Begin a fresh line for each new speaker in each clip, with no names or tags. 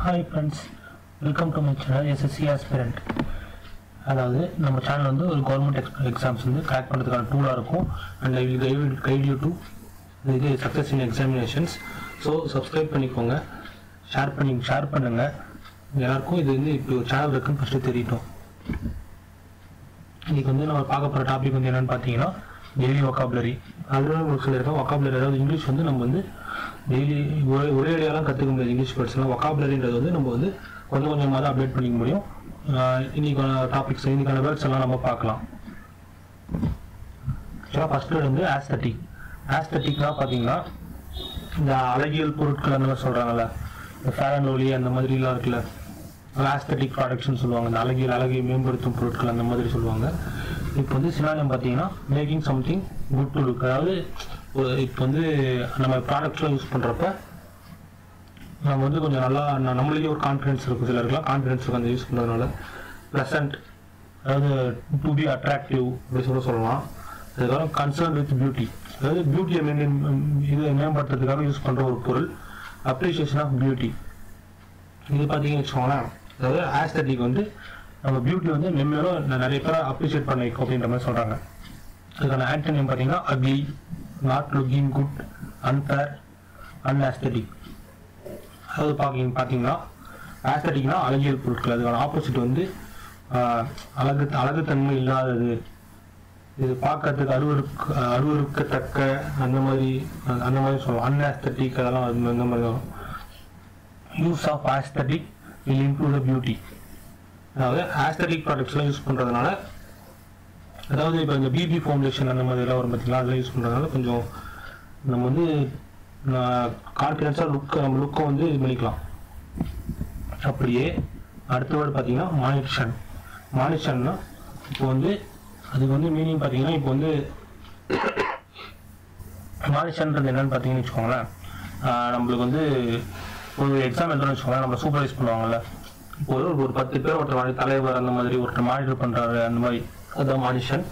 hi friends welcome to my channel SSC aspirant அதாவது நம்ம channel வந்து ஒரு கவர்மெண்ட் எக்ஸ் எக்ஸாம்ஸ் வந்து கிராக் பண்ணுறதுக்கான டூலாக இருக்கும் and I will guide guide you to இது success in examinations so subscribe பண்ணிக்கோங்க ஷேர் பண்ணி ஷேர் பண்ணுங்கள் எல்லாருக்கும் இது வந்து இப்படி ஒரு சேனல் இருக்குன்னு ஃபஸ்ட்டு தெரியட்டும் இன்னைக்கு வந்து நம்ம பார்க்க போகிற டாபிக் வந்து என்னன்னு பார்த்தீங்கன்னா டெய்லி ஒக்காபுலரி அதுவே உங்களுக்கு சொல்லியிருக்கேன் ஒக்காபுலரி அதாவது இங்கிலீஷ் வந்து நம்ம வந்து டெய்லி ஒரே ஒரே அடியாலாம் கற்றுக்க முடியாது இங்கிலீஷ் வேர்ட்ஸ்லாம் ஒக்காபுலரின்றது வந்து நம்ம வந்து கொஞ்சம் கொஞ்சமாக தான் அப்டேட் பண்ணிக்க முடியும் ஆஹ் இன்னைக்கான டாபிக்ஸ் இன்னைக்கான வேர்ட்ஸ் எல்லாம் நம்ம பார்க்கலாம் ஆக்சுவலாக ஃபர்ஸ்ட் வேர்டு வந்து ஆஸ்தட்டிக் ஆஸ்தட்டிக்னா பார்த்தீங்கன்னா இந்த அழகியல் பொருட்கள் அந்த மாதிரி சொல்கிறாங்கல்ல இந்த ஃபேர் அண்ட் லவ்லி அந்த மாதிரிலாம் இருக்குல்ல ஆஸ்தட்டிக் ப்ராடக்ட்ஸ்னு சொல்லுவாங்க இந்த அழகியல் அழகை மேம்படுத்தும் பொருட்கள் அந்த மாதிரி சொல்லுவாங்க இப்போ வந்து சினானியம் பார்த்தீங்கன்னா making something good to look அதாவது ஒரு- இப்போ வந்து நம்ம ப்ராடக்ட்ஸ்லாம் யூஸ் பண்ணுறப்ப நம்ம வந்து கொஞ்சம் நல்லா ந- நம்மளுக்கே ஒரு கான்ஃபிடன்ஸ் இருக்கும் சிலருக்குலாம் கான்ஃபிடன்ஸ் இருக்கும் அந்த யூஸ் பண்ணுறதுனால ப்ளசன்ட் அதாவது டு பி அட்ராக்டிவ் அப்படி சொல்ல சொல்லலாம் அதுக்கப்புறம் கன்சர்ன் வித் பியூட்டி அதாவது பியூட்டியை மெயின்டைன் இது மேம்படுத்துறதுக்காக யூஸ் பண்ணுற ஒரு பொருள் அப்ரிஷியேஷன் ஆஃப் பியூட்டி இது பார்த்தீங்கன்னு வச்சுக்கோங்களேன் அதாவது ஆஸ்தட்டிக் வந்து நம்ம பியூட்டி வந்து மென்மேலும் ந- நிறைய பேரை அப்ரிஷியேட் பண்ண வைக்கும் அப்படின்ற மாதிரி சொல்கிறாங்க அதுக்கான ஆன்டனியம் பார்த்தீங்கன்னா ugly not looking good unfair unaesthetic அதாவது பார்க்கிங்க பார்த்தீங்கன்னா ஆஸ்தட்டிக்னா அழகியல் பொருட்கள் அதுக்கான ஆப்போசிட் வந்து ஆஹ், அழகு அழகுத்தன்மை இல்லாதது இது பார்க்கறதுக்கு அருவருக்கு அருவருக்கத்தக்க அந்த மாதிரி அந்த மாதிரி சொல்லலாம் அன்ஆஸ்தட்டிக் அதெல்லாம் அது அந்த மாதிரி வரும் use of aesthetic will improve the beauty அதாவது ஆஸ்தட்டிக் ப்ராடக்ட்ஸ்லாம் யூஸ் பண்ணுறதுனால அதாவது இப்போ இந்த பிபி ஃபார்முலேஷன் அந்த மாதிரிலாம் வரும் பார்த்தீங்களா அதெல்லாம் யூஸ் பண்ணுறதுனால கொஞ்சம் நம்ம வந்து கான்ஃபிடென்ஸாக லுக் நம்ம லுக்கை வந்து இது பண்ணிக்கலாம் அப்படியே அடுத்த வேர்டு பார்த்தீங்கன்னா மானிஷன் மானிஷன்னா இப்போ வந்து அதுக்கு வந்து மீனிங் பார்த்தீங்கன்னா இப்போ வந்து மானிஷன்றது என்னன்னு பார்த்தீங்கன்னு வச்சுக்கோங்களேன் ஆஹ் நம்மளுக்கு வந்து ஒரு எக்ஸாம் எழுதணும்னு வச்சுக்கோங்களேன் நம்ம சூப்பர்வைஸ் பண்ணுவாங்கல்ல இப்போ ஒரு ஒரு பத்து பேர் ஒருத்தர் மாதிரி தலைவர் அந்த மாதிரி ஒருத்தர் மானிட்டர் பண்ணுறாரு அந்த மாதிரி அதுதான் monition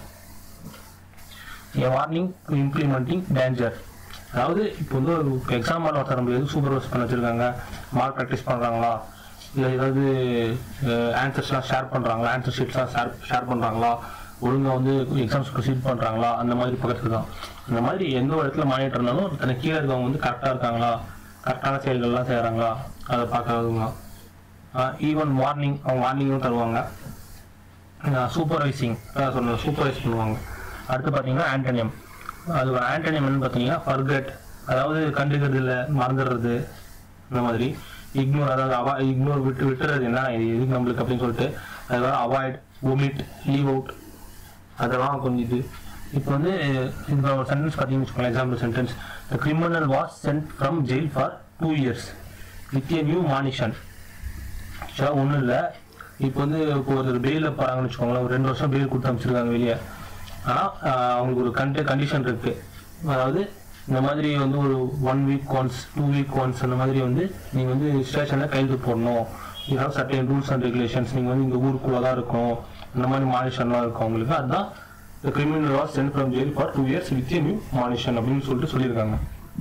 a warning to implementing danger அதாவது இப்போ வந்து ஒரு எக்ஸாம் பண்ண ஒருத்தர் நம்ம எதுவும் சூப்பர்வைஸ் பண்ண வச்சிருக்காங்க மார்க் ப்ராக்டிஸ் பண்ணுறாங்களா இல்லை ஏதாவது ஆன்சர்ஸ்லாம் ஷேர் பண்ணுறாங்களா ஆன்சர் ஷீட்ஸ்லாம் ஷேர் ஷேர் பண்ணுறாங்களா ஒழுங்காக வந்து எக்ஸாம்ஸ் ப்ரொசீட் பண்ணுறாங்களா அந்த மாதிரி பக்கத்துக்கு தான் அந்த மாதிரி எந்த ஒரு இடத்துல மானிட்டர்னாலும் தனக்கு கீழே இருக்கவங்க வந்து கரெக்டாக இருக்காங்களா கரெக்டான செயல்கள்லாம் செய்கிறாங்களா அதை பார்க்கறதுங்க ஈவன் வார்னிங் அவங்க வார்னிங்கும் தருவாங்க சூப்பர்வைசிங் அதான் சொன்னேன் சூப்பர்வைஸ் பண்ணுவாங்க அடுத்து பார்த்தீங்கன்னா ஆண்டனியம் அது ஆண்டனியம் என்னன்னு பார்த்தீங்கன்னா ஃபர்கட் அதாவது கண்டுக்கிறது இல்லை மறந்துடுறது இந்த மாதிரி இக்னோர் அதாவது அவா இக்னோர் விட்டு விட்டுறது என்ன இது எதுக்கு நம்மளுக்கு அப்படின்னு சொல்லிட்டு அதுக்கப்புறம் அவாய்ட் ஒமிட் லீவ் அவுட் அதெல்லாம் கொஞ்சம் இது இப்போ வந்து இந்த ஒரு சென்டென்ஸ் பார்த்தீங்கன்னு வச்சுக்கோங்களேன் example sentence the criminal was sent from jail for two years with a new monition ஆக்சுவலாக ஒன்றும் இல்லை இப்போ வந்து இப்போ ஒரு பெயிலில் போகிறாங்கன்னு வச்சுக்கோங்களேன் ஒரு ரெண்டு வருஷம் பெயில் கொடுத்து அமைச்சிருக்காங்க வெளியே ஆனால் அவங்களுக்கு ஒரு கண்ட கண்டிஷன் இருக்குது அதாவது இந்த மாதிரி வந்து ஒரு one week once two week once அந்த மாதிரி வந்து நீங்கள் வந்து ஸ்டேஷனில் கைது போடணும் you have certain rules and regulations நீங்கள் வந்து இந்த ஊருக்குள்ளே தான் இருக்கணும் அந்த மாதிரி மானிஷன்லாம் இருக்கும் அவங்களுக்கு அதுதான் இந்த criminal was sent from jail for two years with new monition அப்படின்னு சொல்லிட்டு சொல்லியிருக்காங்க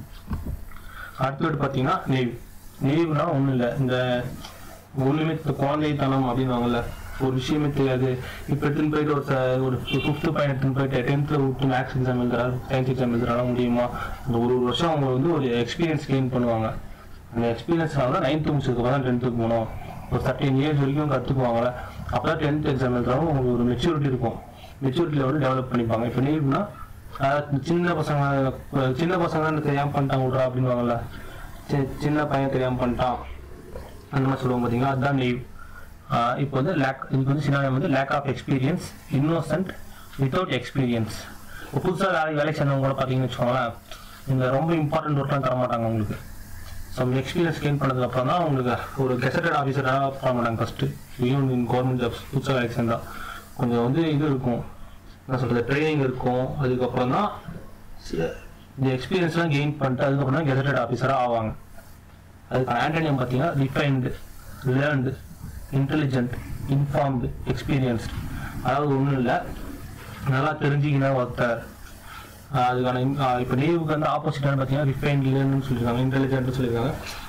அடுத்தது பார்த்தீங்கன்னா நெய்வ் நெய்வ்னா ஒன்றும் இல்லை இந்த ஒன்றுமே இந்த குழந்தைத்தனம் அப்படின்னுவாங்கல்ல ஒரு விஷயமே தெரியாது இப்போ எடுத்துன்னு போயிட்டு ஒரு ச- ஒரு ஃபிஃப்த்து பையன் எடுத்துன்னு போயிட்டு டென்த்தில் விட்டு மேக்ஸ் எக்ஸாம் எழுதுறாரு சயின்ஸ் எக்ஸாம் எழுதுறாங்க முடியுமா அந்த ஒரு ஒரு வருஷம் அவங்க வந்து ஒரு எக்ஸ்பீரியன்ஸ் கெயின் பண்ணுவாங்க அந்த எக்ஸ்பீரியன்ஸ்னால தான் நைன்த்து முடிச்சதுக்கு தான் டென்த்துக்கு போகணும் ஒரு தேர்ட்டின் இயர்ஸ் வரைக்கும் கற்றுக்குவாங்கல்ல அப்போ தான் டென்த் எக்ஸாம் எழுதுறவங்க உங்களுக்கு ஒரு மெச்சூரிட்டி இருக்கும் மெச்சூரிட்டி லெவல் டெவலப் பண்ணிப்பாங்க இப்போ நீட்னா சின்ன பசங்க அஹ் சின்ன பசங்க தெரியாமல் பண்ணிட்டாங்க விட்றா அப்படின்வாங்கல்ல சி- சின்ன பையன் தெரியாமல் பண்ணிட்டான் அந்த மாதிரி சொல்லுவோம் பார்த்தீங்களா அதுதான் லீவ் இப்போ வந்து லேக் இதுக்கு வந்து சின்ன வந்து lack of experience innocent without experience இப்போ புதுசாக வேலைக்கு வேலைக்கு சேர்ந்தவங்க கூட பார்த்தீங்கன்னு வச்சுக்கோங்களேன் இந்த ரொம்ப இம்பார்ட்டன்ட் ஒர்க்லாம் தர மாட்டாங்க உங்களுக்கு சம் எக்ஸ்பீரியன்ஸ் கெயின் பண்ணதுக்கு அப்புறம் தான் உங்களுக்கு ஒரு கெசட்டட் ஆஃபீஸராக பண்ண மாட்டாங்க first even in government jobs புதுசாக வேலைக்கு சேர்ந்தா கொஞ்சம் வந்து இது இருக்கும் என்ன சொல்கிறது ட்ரைனிங் இருக்கும் அதுக்கப்புறம் தான் சி- இந்த எக்ஸ்பீரியன்ஸ்லாம் கெயின் பண்ணிட்டு அதுக்கப்புறம் தான் கெசட்டட் ஆஃபீஸராக ஆவாங்க அதுக்கான ஆண்டனியம் பார்த்தீங்கன்னா refined learned intelligent informed experienced அதாவது ஒன்றும் இல்லை நல்லா தெரிஞ்சுக்கின ஒருத்தர் ஆஹ் அதுக்கான இப்போ நேவுக்கு வந்து ஆப்போசிட்டான பார்த்தீங்கன்னா ரிஃபைன்ட் லேர்ன்னு சொல்லியிருக்காங்க இன்டெலிஜென்ட்னு சொல்லியிருக்காங்க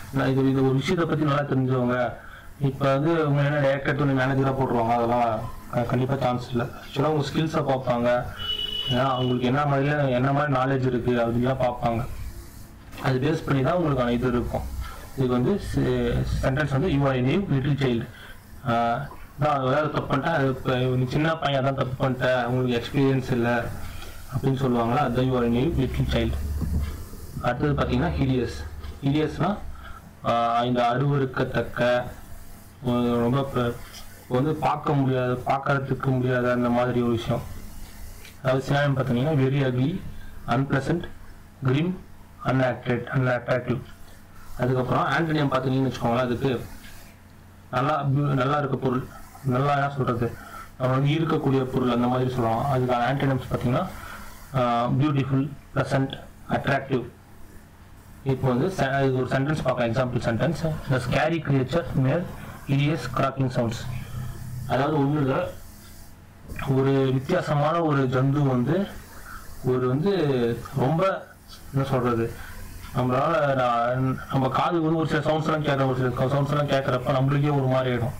நான் இது இது ஒரு விஷயத்தை பற்றி நல்லா தெரிஞ்சவங்க இப்போ வந்து உங்க என்ன டேரக்டர் துணி மேனேஜராக போட்டுருவாங்க அதெல்லாம் க- கண்டிப்பா சான்ஸ் இல்லை ஆக்சுவலாக உங்க ஸ்கில்ஸை பார்ப்பாங்க ஏன்னா அவங்களுக்கு என்ன மாதிரில என்ன மாதிரி நாலேஜ் இருக்கு அப்படிலாம் பார்ப்பாங்க அது பேஸ் பண்ணி தான் உங்களுக்கான இது இருக்கும் இதுக்கு வந்து சென்டென்ஸ் வந்து you are name little child நான் ஏதாவது தப்பு பண்ணிட்டேன் அது இப்போ நீ சின்ன பையன் தான் தப்பு பண்ணிட்டேன் உங்களுக்கு எக்ஸ்பீரியன்ஸ் இல்லை அப்படின்னு சொல்லுவாங்களா அதுதான் you are name little child அடுத்தது பார்த்தீங்கன்னா ஹிடியஸ் ஹிடியஸ்னா இந்த அருவருக்கத்தக்க ஒரு ரொம்ப ப- வந்து பார்க்க முடியாத பார்க்கறதுக்கு முடியாத அந்த மாதிரி ஒரு விஷயம் அதாவது சினாயம் பார்த்தீங்கன்னா very ugly unpleasant grim unattract unattractive அதுக்கப்புறம் ஆண்டனியம் பார்த்தீங்கன்னு வச்சுக்கோங்களேன் அதுக்கு நல்லா bu- நல்லா இருக்க பொருள் நல்லா என்ன சொல்றது நம்ம வந்து இருக்கக்கூடிய பொருள் அந்த மாதிரி சொல்லலாம் அதுக்கான ஆண்டனியம்ஸ் பார்த்தீங்கன்னா பியூட்டிஃபுல் ப்ளசன்ட் அட்ராக்டிவ் இப்போ வந்து se- இது ஒரு சென்டென்ஸ் பார்க்கலாம் example sentence the scary creature male hideous cracking sounds அதாவது ஒன்றும் இல்லை ஒரு வித்தியாசமான ஒரு ஜந்து வந்து ஒரு வந்து ரொம்ப என்ன சொல்றது நம்மளால நான் நம்ம காது வந்து ஒரு சில சவுண்ட்ஸ் எல்லாம் கேட்கற ஒரு சில சவுண்ட்ஸ் எல்லாம் கேட்கறப்ப நம்மளுக்கே ஒரு மாதிரி ஆயிடும்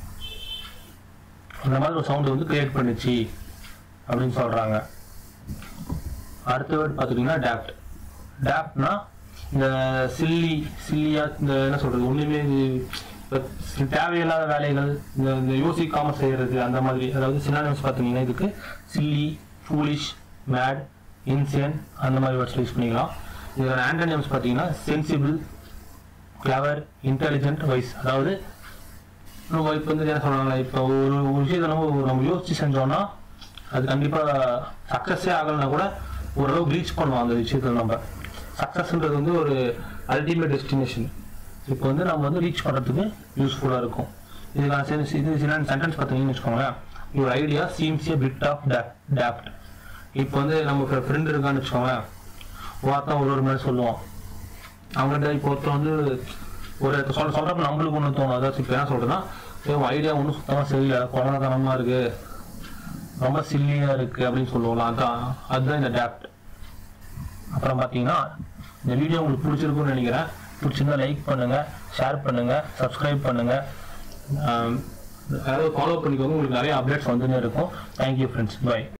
அந்த மாதிரி ஒரு சவுண்ட் வந்து கிரியேட் பண்ணுச்சு அப்படின்னு சொல்றாங்க அடுத்த வேர்ட் பார்த்துட்டீங்கன்னா டேப்ட் டேப்ட்னா இந்த சில்லி சில்லியா இந்த என்ன சொல்றது ஒண்ணுமே இது இப்ப சி- தேவையில்லாத வேலைகள் இந்த இந்த யோசிக்காம செய்யறது அந்த மாதிரி அதாவது சினானிம்ஸ் பார்த்தீங்கன்னா இதுக்கு சில்லி ஃபூலிஷ் மேட் இன்சியன் அந்த மாதிரி வேர்ட்ஸ் யூஸ் பண்ணிக்கலாம் இதோட ஆண்டனியம்ஸ் பார்த்தீங்கன்னா சென்சிபிள் கிளவர் இன்டெலிஜென்ட் வைஸ் அதாவது நம்ம இப்போ வந்து என்ன சொல்றாங்க இப்போ ஒரு ஒரு விஷயத்தை நம்ம ஒரு- நம்ம யோசிச்சு செஞ்சோம்னா அது கண்டிப்பா சக்சஸே ஆகலைன்னா கூட ஓரளவுக்கு ரீச் பண்ணுவோம் அந்த விஷயத்துல நம்ம சக்சஸ்ன்றது வந்து ஒரு அல்டிமேட் டெஸ்டினேஷன் இப்போ வந்து நம்ம வந்து ரீச் பண்றதுக்கு யூஸ்ஃபுல்லா இருக்கும் இதுக்கான சென்ஸ் இது சில சென்டென்ஸ் பார்த்தீங்கன்னு வச்சுக்கோங்களேன் your idea seems a bit of daft இப்போ வந்து நம்ம ஃப்ரெண்ட் இருக்கான்னு வச்சுக்கோங்களேன் ஒருத்தன் ஒரு ஒரு மாதிரி சொல்லுவான் அவங்ககிட்ட இப்போ ஒருத்தன் வந்து ஒரு சொல்ல சொல்றப்ப நம்மளுக்கு ஒன்று தோணும் அதாவது இப்போ என்ன சொல்றேன்னா ஏன் ஐடியா ஒன்றும் சுத்தமாக சரியில்லை குழந்தைத்தனமா இருக்கு ரொம்ப சில்லியா இருக்கு அப்படின்னு சொல்லுவோம்ல அதான் அதுதான் இந்த டேப்ட் அப்புறம் பார்த்தீங்கன்னா இந்த வீடியோ உங்களுக்கு பிடிச்சிருக்கும்னு நினைக்கிறேன் பிடிச்சிருந்தா லைக் பண்ணுங்க ஷேர் பண்ணுங்க சப்ஸ்கிரைப் பண்ணுங்க ஆம், அதாவது ஃபாலோ பண்ணிக்கோங்க உங்களுக்கு நிறைய அப்டேட்ஸ் வந்துன்னே இருக்கும் தேங்க்யூ ஃப்ரெண்ட்ஸ் பை